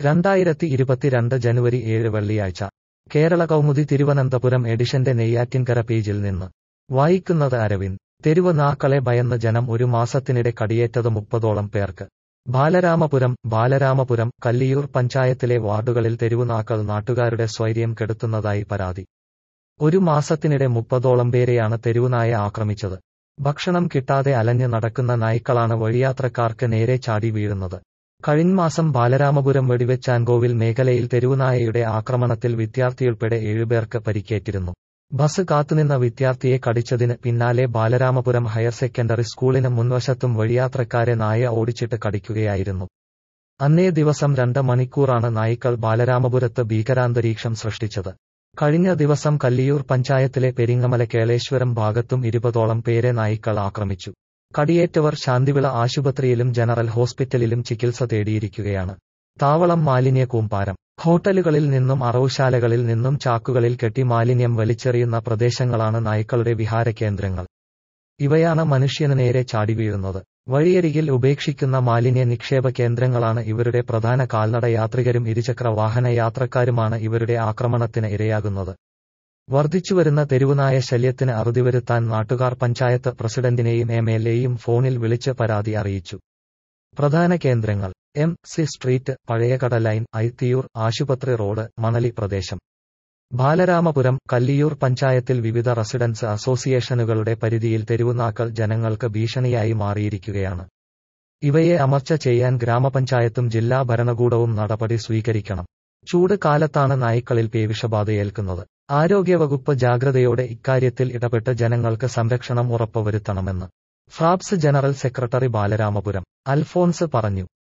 രണ്ടായിരത്തി ഇരുപത്തിരണ്ട് ജനുവരി ഏഴ് വെള്ളിയാഴ്ച കേരള കൗമുദി തിരുവനന്തപുരം എഡിഷന്റെ നെയ്യാറ്റിൻകര പേജിൽ നിന്ന് വായിക്കുന്നത് അരവിന്ദ് തെരുവ് നാക്കളെ ഭയന്ന് ജനം ഒരു മാസത്തിനിടെ കടിയേറ്റത് മുപ്പതോളം പേർക്ക് ബാലരാമപുരം ബാലരാമപുരം കല്ലിയൂർ പഞ്ചായത്തിലെ വാർഡുകളിൽ തെരുവുനാക്കൾ നാട്ടുകാരുടെ സ്വൈര്യം കെടുത്തുന്നതായി പരാതി ഒരു മാസത്തിനിടെ മുപ്പതോളം പേരെയാണ് തെരുവുനായ ആക്രമിച്ചത് ഭക്ഷണം കിട്ടാതെ അലഞ്ഞ് നടക്കുന്ന നായ്ക്കളാണ് വഴിയാത്രക്കാർക്ക് നേരെ ചാടി വീഴുന്നത് കഴിഞ്ഞമാസം ബാലരാമപുരം വെടിവെച്ചാൻകോവിൽ മേഖലയിൽ തെരുവുനായയുടെ ആക്രമണത്തിൽ വിദ്യാർത്ഥിയുൾപ്പെടെ ഏഴുപേർക്ക് പരിക്കേറ്റിരുന്നു ബസ് കാത്തുനിന്ന വിദ്യാർത്ഥിയെ കടിച്ചതിന് പിന്നാലെ ബാലരാമപുരം ഹയർ സെക്കൻഡറി സ്കൂളിന് മുൻവശത്തും വഴിയാത്രക്കാരെ നായ ഓടിച്ചിട്ട് കടിക്കുകയായിരുന്നു അന്നേ ദിവസം രണ്ട് മണിക്കൂറാണ് നായ്ക്കൾ ബാലരാമപുരത്ത് ഭീകരാന്തരീക്ഷം സൃഷ്ടിച്ചത് കഴിഞ്ഞ ദിവസം കല്ലിയൂർ പഞ്ചായത്തിലെ പെരിങ്ങമല കേളേശ്വരം ഭാഗത്തും ഇരുപതോളം പേരെ നായ്ക്കൾ ആക്രമിച്ചു കടിയേറ്റവർ ശാന്തിവിള ആശുപത്രിയിലും ജനറൽ ഹോസ്പിറ്റലിലും ചികിത്സ തേടിയിരിക്കുകയാണ് താവളം മാലിന്യ കൂമ്പാരം ഹോട്ടലുകളിൽ നിന്നും അറവുശാലകളിൽ നിന്നും ചാക്കുകളിൽ കെട്ടി മാലിന്യം വലിച്ചെറിയുന്ന പ്രദേശങ്ങളാണ് നായ്ക്കളുടെ വിഹാര കേന്ദ്രങ്ങൾ ഇവയാണ് മനുഷ്യന് നേരെ ചാടി വീഴുന്നത് വഴിയരികിൽ ഉപേക്ഷിക്കുന്ന മാലിന്യ നിക്ഷേപ കേന്ദ്രങ്ങളാണ് ഇവരുടെ പ്രധാന കാൽനട യാത്രികരും ഇരുചക്ര വാഹന യാത്രക്കാരുമാണ് ഇവരുടെ ആക്രമണത്തിന് ഇരയാകുന്നത് വർദ്ധിച്ചുവരുന്ന തെരുവുനായ ശല്യത്തിന് അറുതിവരുത്താൻ നാട്ടുകാർ പഞ്ചായത്ത് പ്രസിഡന്റിനെയും എം എൽ എയും ഫോണിൽ വിളിച്ച് പരാതി അറിയിച്ചു പ്രധാന കേന്ദ്രങ്ങൾ M C street Pazhayakada line Aithiyoor ആശുപത്രി റോഡ് മണലി പ്രദേശം ബാലരാമപുരം കല്ലിയൂർ പഞ്ചായത്തിൽ വിവിധ റെസിഡൻസ് അസോസിയേഷനുകളുടെ പരിധിയിൽ തെരുവുനാക്കൾ ജനങ്ങൾക്ക് ഭീഷണിയായി മാറിയിരിക്കുകയാണ് ഇവയെ അമർച്ച ചെയ്യാൻ ഗ്രാമപഞ്ചായത്തും ജില്ലാ ഭരണകൂടവും നടപടി സ്വീകരിക്കണം ചൂട് കാലത്താണ് നായ്ക്കളിൽ പേവിഷബാധയേൽക്കുന്നത് ആരോഗ്യവകുപ്പ് ജാഗ്രതയോടെ ഇക്കാര്യത്തിൽ ഇടപെട്ട് ജനങ്ങൾക്ക് സംരക്ഷണം ഉറപ്പുവരുത്തണമെന്ന് FRAPS general secretary Balaramapuram Alphonse പറഞ്ഞു